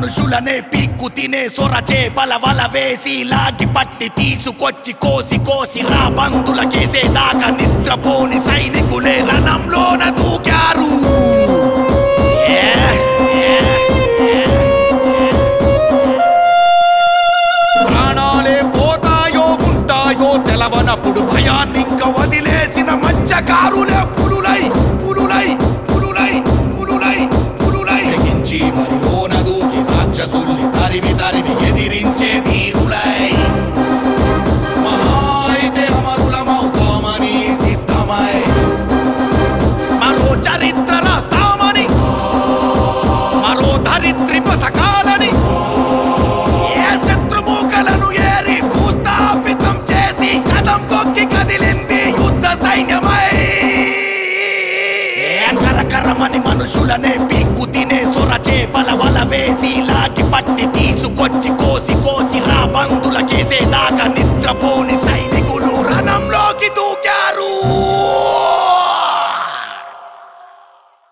మనుషులనే పీక్కు తినే సొర చేపల వల వేసి లాగి పట్టి తీసుకొచ్చి కోసి కోసి రా బంధులకేసే దాకా నిద్రపోని సైనికులే రణంలోన దూకారు Yeah, yeah, yeah. ప్రాణాలే పోతాయో ఉంటాయో తెలవనప్పుడు భయాన్నింక వదిలేసిన మత్స్యకారులే పులులై పులులై పులులై పులులై పులులై తెగించి మరిలోన దూకి రాక్షసుల్ని తరిమి తరిమి ఎదిరించే ధీరులై మహా అయితే అమరులమవుతామని సిద్ధమై మరో చరిత్ర రాస్తామని మరో ధరిత్రి పథకాలని ఏ శత్రుమూకలను ఏరి భూస్థాపితం చేసి కదం తొక్కి కదిలింది యుద్ధ సైన్యమై ఏ కరకరమని మనుషులనే పీక్కు తినే సొర చేపల వల వేసి లాగి పట్టి తీసుకొచ్చి కోసి కోసి రా బంధులకేసే దాకా నిద్రపోని సైనికులు రణంలోకి దూకి